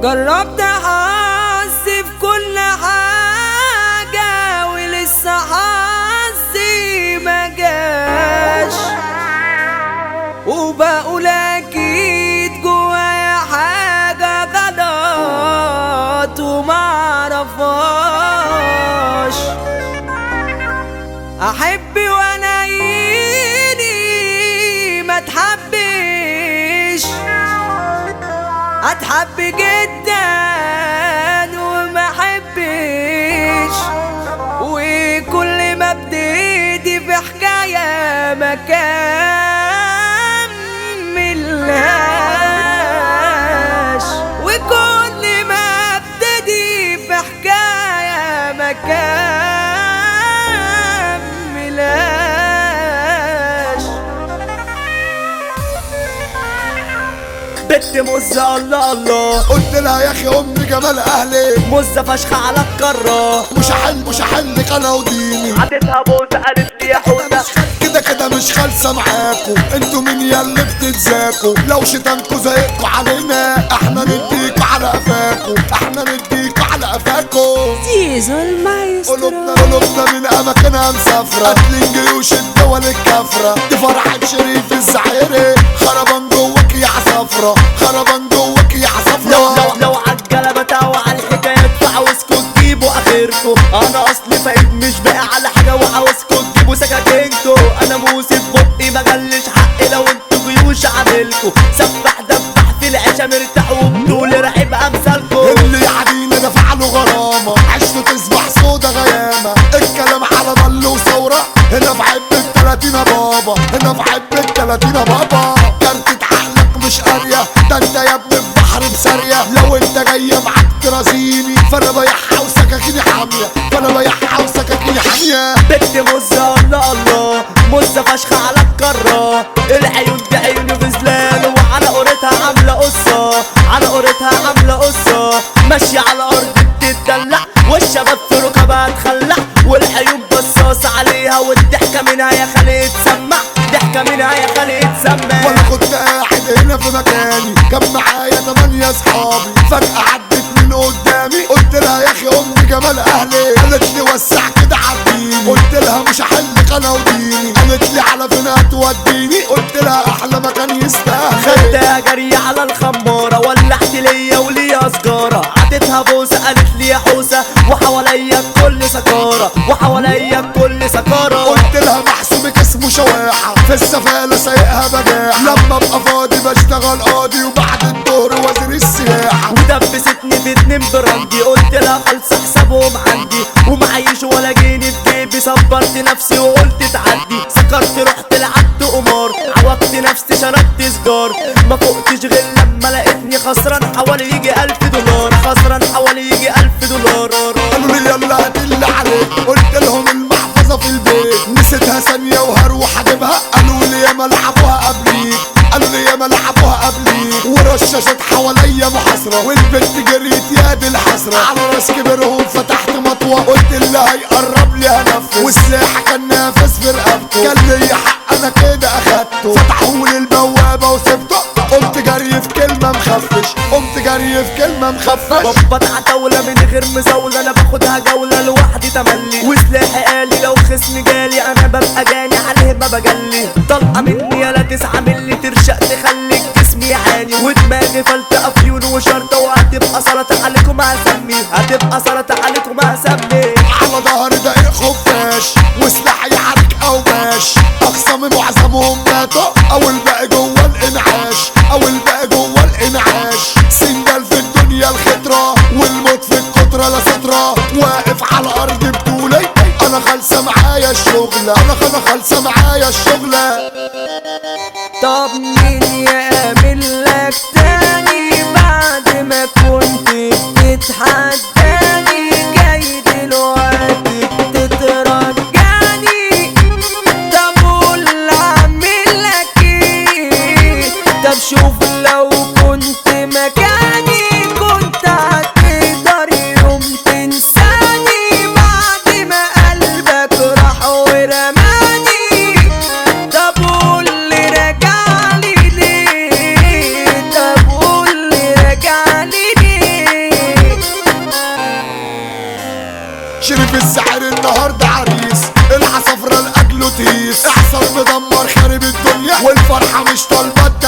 جربت حظي في كل حاجة ولسه حظي ما جاش وبقول اكيد جوايا حاجة غلط ومعرفهاش احب وانا ايدي ما تحبش اتحب جدا وما احبش وكل ما ابتدي في حكايه ما كملهاش وكل ما ابتدي في حكايه ما كملهاش بنت مزة الله الله قلت لها يا اخي ام جمال اهلي مزة فشخة على الكرة مش هحل مش هحلك انا وديني عدتها بوسة قالت لي يا حوسة كده كده مش خالصه معاكو انتوا مين يا اللي بتتزاكوا لو شتانكوا زيكوا علينا احنا نديكوا على قفاكوا احنا نديكوا على قفاكوا زيزو المايسترو قلوبنا قلوبنا من اماكنها مسافره قتل جيوش الدول الكافره دي فرحه شريف الزعيري خربان جوك يا عصافره خربان جوك يا لو لو عصافره لو عالجلبة تعوا على الحكايات فعاوزكوا تجيبوا اخركوا انا اصلي فايد مش باقي على حاجة وعاوزكوا تجيبوا سكاكينكوا انا موسي في بقي مجلش حقي لو انتوا جيوش عاملكوا سبح دبح في العشا مرتاح وبدول راعب امثالكوا اللي يعدينا دفع له غرامة عشته تصبح سودا غيامة الكلام على ضل وثورة هنا في عب التلاتين يا بابا هنا في عب التلاتين يا بابا كارتة عقلك مش قارية ده انت يا ابني في بحر بسارية لو انت جاية معاك ترازيني فانا بايعها وسكاكيني حامية فانا بايعها وسكاكيني حامية بنت مزة الله الله مزة فشخة على الكرة العيون دي عيون غزلان وعلى قورتها عاملة قصة على قورتها عاملة قصة ماشية على أرض بتتدلع والشباب في ركبها تخلع والعيون بصاصة عليها والضحكة منها يا خالي تسمع ضحكة منها يا خالي تسمع وانا كنت قاعد هنا في مكاني كان معايا تمانية اصحابي فجأة عدت من قدامي قلت لها يا اخي ام جمال اهلي قالت لي وسع كده عديني قلت لها مش هحلك انا وديني قالت لي على فين هتوديني قلت لها احلى مكان يستاهل خدتها جري على الخمارة ولعت ليا وليا سجارة عدتها بوسة قالت لي يا حوسة وحواليا الكل سكارة وحواليا الكل سكارة قلت لها محسوبك اسمه شواحة في السفالة سايقها بجاحة لما ابقى فاضي بشتغل قاضي وبعد الظهر وزير السياحة ودبستني في اتنين براندي قلت لها خلص حسابهم عندي ومعيش ولا جنيه في جيبي صبرت نفسي وقلت تعدي سكرت رحت لعبت قمار عوجت نفسي شربت سجار ما فقتش غير لما لقيتني خسران حوالي يجي ألف دولار خسران حوالي يجي ألف دولار قالوا لي يلا هات اللي عليك قلت لهم المحفظة في البيت نسيتها ثانية وهروح اجيبها قالوا لي ياما لعبوها قبليك قالوا لي ياما لعبوها قبليك ورشاشات حواليا محاصرة والبنت جريت يا دي الحسرة على راس كبرهم فتحت مطوة قلت اللي هيقرب لي هنفذ والسلاح كان نافذ في رقبته كان لي حق انا كده اخدته فتحوا لي البوابة وسبته قمت جري في كلمة مخفش قمت جري في كلمة مخفش ببط عتاولة من غير مزاولة انا باخدها جولة لوحدي تملي وسلاحي قالي لو خصمي جالي انا ببقى جاني عليه ما بجلي طلقة مني يالا تسعة ملي ترشق تخلي جسمي يعاني ودماغي فلتة افيون وشرطة وهتبقى سلطة عليكم هسمي هتبقى سلطة عليكم هسمي على ظهري دقيق خفاش وسلاحي يحرك اوباش اقسامي معظمهم ماتوا او الباقي جوه الانعاش او الباقي جوه الانعاش سندال في الدنيا الخطرة والموت في الكترة لا سترة واقف على الارض بطولي انا خالصة معايا الشغلة انا انا خالصة معايا الشغلة طب مين يعمل لك تاني بعد ما كنت بتتحداني جاي دلوقتي تترجاني طب قول اعمل لك ايه طب شوف لو كنت مكاني كنت هتقدر يوم تنساني بعد ما قلبك راح ورماني طب قول لي رجعلي ليه طب قول لي رجعلي ليه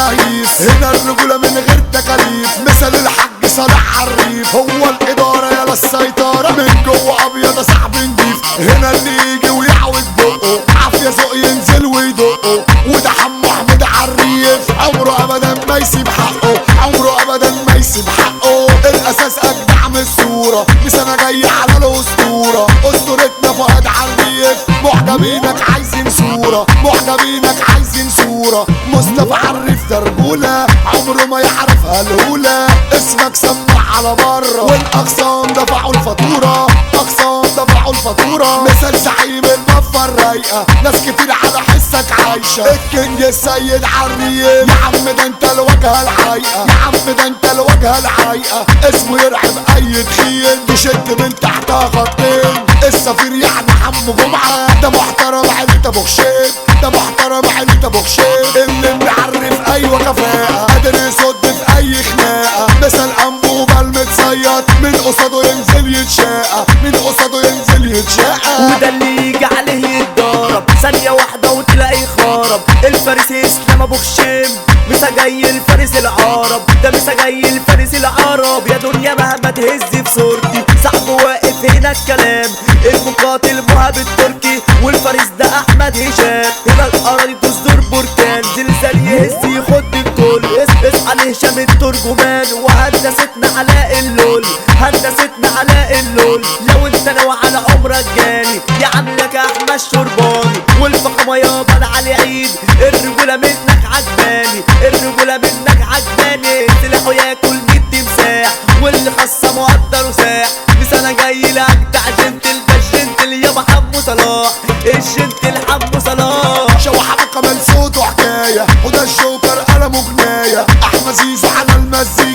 نهيس هنا الرجولة من غير تكاليف مثل الحاج صالح عريف هو الإدارة يلا السيطرة من جوه أبيض صاحب نضيف هنا اللي يجي ويعوج بقه عافية ذوق ينزل ويدقه وده حمو حميد عريف عمره أبدا ما يسيب حقه عمره أبدا ما يسيب حقه الأساس أجدع من الصورة مش أنا جاي على الأسطورة أسطورتنا فؤاد عريف معجبينك عايزين صورة معجبينك عايزين صورة مصطفى عريف ترجولة عمره ما يعرفها الأولى اسمك سمع على بره والأقسام دفعوا الفاتورة أقسام دفعوا الفاتورة مثل زعيم المفة الرايقة ناس كتير على حسك عايشة الكينج السيد عريف يا عم ده انت الواجهة الحقيقة يا عم ده انت الواجهة الحقيقة اسمه يرعب أي تخين تشد من تحتها خطين السفير يعني حمو جمعة ده محترم عيلة ابو خشيب ده محترم عيلة ابو خشيب اللي معرف ايوه كفاءة قادر يصد في اي خناقة مثل انبوبة المتصيد من قصاده ينزل يتشاقى من قصاده ينزل يتشاقى وده اللي يجي عليه يتضرب ثانية واحدة وتلاقيه خرب الفارس اسلام ابو خشيم مسا جاي الفارس العرب ده مسا جاي الفارس العرب يا دنيا مهما تهز في صورتي صاحبه واقف هنا الكلام المقاتل مهاب التركي والفارس ده احمد هشام هنا الاراضي تصدر بركان زلزال يهز يخد الكل اس- اصحى لهشام الترجمان وهندستنا علاء اللول هندستنا علاء اللول لو انت ناوي على عمرك جاني يا عمك احمد شرباني والفخامه يابا أنا علي عيد الرجوله منك عجباني الرجوله منك عجباني سلاحه ياكل ميت تمساح واللي خاصه مقدر وساح بس انا جاي لك بتاع جنتل ده الجنتل يابا حمو صلاح الجنتل حمو صلاح شوحة كمان صوته حكاية وده الجوكر قلمه جناية احمد زيزو على المزيكا